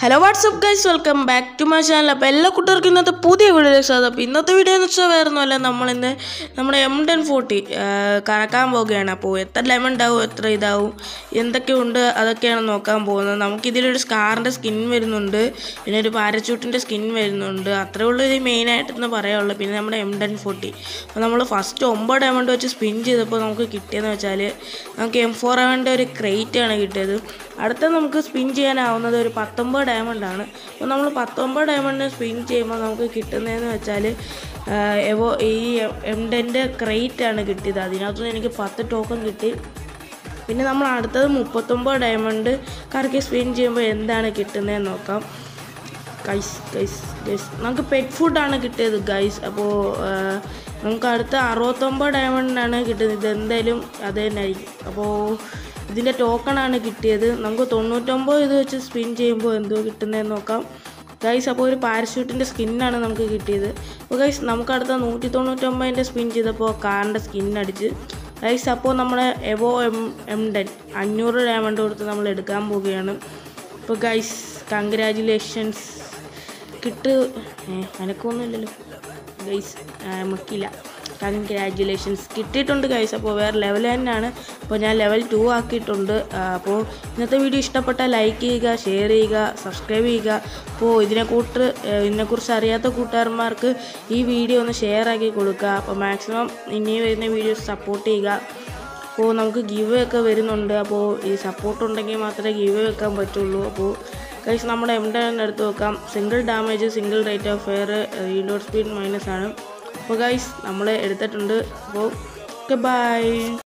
hello WhatsApp guys welcome back to my channel അപ്പോൾ എല്ലാ കുട്ടികൾക്കും ഇന്നത്തെ പുതിയ വീഡിയോയിലേക്ക് സ്വാഗതം അപ്പോൾ ഇന്നത്തെ വീഡിയോ എന്ന് വെച്ചാൽ വേറെ ഒന്നുമല്ല നമ്മളിന്ന് നമ്മുടെ എം ടെൻ ഫോർട്ടി കറക്കാൻ പോവുകയാണ് അപ്പോൾ എത്ര ലെമൺ ഉണ്ടാവും എത്ര ഇതാവും എന്തൊക്കെയുണ്ട് അതൊക്കെയാണ് നോക്കാൻ പോകുന്നത് നമുക്കിതിലൊരു സ്കാറിൻ്റെ സ്കിൻ വരുന്നുണ്ട് പിന്നെ ഒരു പാരച്യൂട്ടിൻ്റെ സ്കിൻ വരുന്നുണ്ട് അത്രേ ഉള്ളൂ ഇത് മെയിനായിട്ടെന്ന് പറയാനുള്ളൂ പിന്നെ നമ്മുടെ എം ടെൻ ഫോർട്ടി അപ്പോൾ നമ്മൾ ഫസ്റ്റ് ഒമ്പത് ഡയമണ്ട് വെച്ച് സ്പിൻ ചെയ്തപ്പോൾ നമുക്ക് കിട്ടിയെന്ന് വെച്ചാൽ നമുക്ക് എം ഫോർ അവൻ്റെ ഒരു ക്രേറ്റ് ആണ് കിട്ടിയത് അടുത്ത നമുക്ക് സ്പിൻ ചെയ്യാനാവുന്നത് ഒരു പത്തൊമ്പത് ഡയമണ്ട് ആണ് അപ്പോൾ നമ്മൾ പത്തൊമ്പത് ഡയമണ്ടിന് സ്പിൻ ചെയ്യുമ്പോൾ നമുക്ക് കിട്ടുന്നതെന്ന് വെച്ചാൽ എവോ ഈ എം ടെൻ്റെ ക്രേറ്റ് ആണ് കിട്ടിയത് അതിനകത്തുനിന്ന് എനിക്ക് പത്ത് ടോക്കൺ കിട്ടി പിന്നെ നമ്മൾ അടുത്തത് മുപ്പത്തൊമ്പത് ഡയമണ്ട് കറക്കി സ്പിൻ ചെയ്യുമ്പോൾ എന്താണ് കിട്ടുന്നതെന്ന് നോക്കാം ഗൈസ് ഗൈസ് ഗൈസ് നമുക്ക് പെറ്റ് ഫുഡാണ് കിട്ടിയത് ഗൈസ് അപ്പോൾ നമുക്ക് അടുത്ത അറുപത്തൊമ്പത് ഡയമണ്ടിനാണ് കിട്ടുന്നത് ഇത് എന്തായാലും അത് തന്നെ ആയിരിക്കും അപ്പോൾ ഇതിൻ്റെ ടോക്കണാണ് കിട്ടിയത് നമുക്ക് തൊണ്ണൂറ്റൊമ്പത് ഇത് വെച്ച് സ്പിൻ ചെയ്യുമ്പോൾ എന്തോ കിട്ടുന്നതെന്ന് നോക്കാം ഗൈസ് അപ്പോൾ ഒരു പാരഷൂട്ടിൻ്റെ സ്കിന്നാണ് നമുക്ക് കിട്ടിയത് അപ്പോൾ ഗൈസ് നമുക്ക് അടുത്ത നൂറ്റി തൊണ്ണൂറ്റൊമ്പതിൻ്റെ സ്പിൻ ചെയ്തപ്പോൾ കാറിൻ്റെ സ്കിൻ അടിച്ച് ഗൈസ് അപ്പോൾ നമ്മുടെ എവോ എം എം ടെൻ അഞ്ഞൂറ് ഡയമണ്ട് കൊടുത്ത് നമ്മൾ എടുക്കാൻ പോവുകയാണ് അപ്പോൾ ഗൈസ് കൺഗ്രാജുലേഷൻസ് കിട്ട് എനക്കൊന്നുമില്ലല്ലോ ഗൈസ് നമുക്കില്ല കൺഗ്രാജുലേഷൻസ് കിട്ടിയിട്ടുണ്ട് ഗൈസ് അപ്പോൾ വേറെ ലെവൽ തന്നെയാണ് അപ്പോൾ ഞാൻ ലെവൽ ടു ആക്കിയിട്ടുണ്ട് ആ, അപ്പോൾ ഇന്നത്തെ വീഡിയോ ഇഷ്ടപ്പെട്ടാൽ ലൈക്ക് ചെയ്യുക ഷെയർ ചെയ്യുക സബ്സ്ക്രൈബ് ചെയ്യുക അപ്പോൾ ഇതിനെ കൂട്ട് ഇതിനെക്കുറിച്ച് അറിയാത്ത കൂട്ടുകാരന്മാർക്ക് ഈ വീഡിയോ ഒന്ന് ഷെയർ ആക്കി കൊടുക്കുക അപ്പോൾ മാക്സിമം ഇനി വരുന്ന വീഡിയോസ് സപ്പോർട്ട് ചെയ്യുക അപ്പോൾ നമുക്ക് ഗീവ് ഒക്കെ വരുന്നുണ്ട് അപ്പോൾ ഈ സപ്പോർട്ട് ഉണ്ടെങ്കിൽ മാത്രമേ ഗീവ് വെക്കാൻ പറ്റുള്ളൂ അപ്പോൾ ഗൈസ് നമ്മുടെ എം ടെൻ എടുത്ത് വെക്കാം single damage single rate of fire reload speed minus ആണ് അപ്പോൾ ഗൈസ് നമ്മൾ എടുത്തിട്ടുണ്ട് അപ്പോൾ ഓക്കെ ബൈ